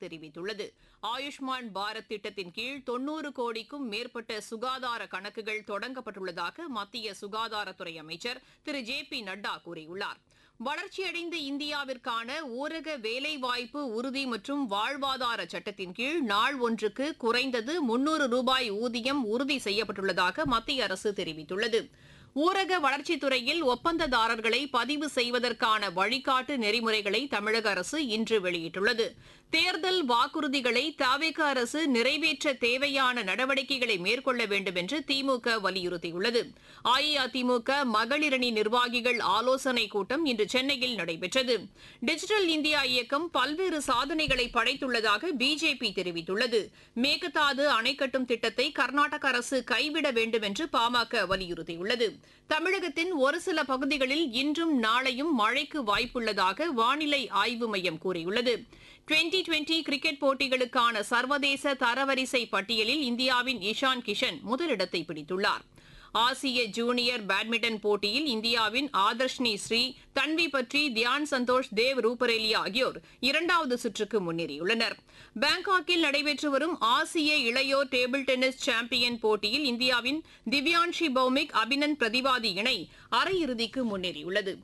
தெரிவித்துள்ளது ஆயுஷ்மான் பாரத் திட்டத்தின் கீழ் தொன்னூறு கோடிக்கும் மேற்பட்ட சுகாதார கணக்குகள் தொடங்கப்பட்டுள்ளதாக மத்திய சுகாதாரத்துறை அமைச்சர் திரு ஜே பி நட்டா கூறியுள்ளார் வளர்ச்சியடைந்த இந்தியாவிற்கான ஊரக வேலைவாய்ப்பு உறுதி மற்றும் வாழ்வாதார சட்டத்தின் கீழ் நாள் ஒன்றுக்கு குறைந்தது முன்னூறு ரூபாய் ஊதியம் உறுதி செய்யப்பட்டுள்ளதாக மத்திய அரசு தெரிவித்துள்ளது ஊரக வளர்ச்சித்துறையில் ஒப்பந்ததாரர்களை பதிவு செய்வதற்கான வழிகாட்டு நெறிமுறைகளை தமிழக அரசு இன்று வெளியிட்டுள்ளது தேர்தல் வாக்குறுதிகளை தாவேக அரசு நிறைவேற்ற தேவையான நடவடிக்கைகளை மேற்கொள்ள வேண்டும் என்று திமுக வலியுறுத்தியுள்ளது அஇஅதிமுக மகளிரணி நிர்வாகிகள் ஆலோசனைக் கூட்டம் இன்று சென்னையில் நடைபெற்றது டிஜிட்டல் இந்தியா இயக்கம் பல்வேறு சாதனைகளை படைத்துள்ளதாக பிஜேபி தெரிவித்துள்ளது மேகதாது அணை கட்டும் திட்டத்தை கர்நாடக அரசு கைவிட வேண்டும் என்று பாமக வலியுறுத்தியுள்ளது தமிழகத்தின் ஒரு சில பகுதிகளில் இன்றும் நாளையும் மழைக்கு வாய்ப்புள்ளதாக வானிலை ஆய்வு மையம் கூறியுள்ளது டுவெண்டி டுவெண்டி கிரிக்கெட் போட்டிகளுக்கான சர்வதேச தரவரிசை பட்டியலில் இந்தியாவின் இஷான் கிஷன் முதலிடத்தை பிடித்துள்ளார் ஆசிய ஜூனியர் பேட்மிண்டன் போட்டியில் இந்தியாவின் ஆதர்ஷ்னி ஸ்ரீ தன்வி பற்றி தியான் சந்தோஷ் தேவ் ரூபரேலியா ஆகியோர் இரண்டாவது சுற்றுக்கு முன்னேறியுள்ளனர் பாங்காக்கில் நடைபெற்று வரும் ஆசிய இளையோர் டேபிள் டென்னிஸ் சாம்பியன் போட்டியில் இந்தியாவின் திவ்யான்ஷி பௌமிக் அபினந்த் பிரதிவாதி இணை அரையிறுதிக்கு முன்னேறியுள்ளது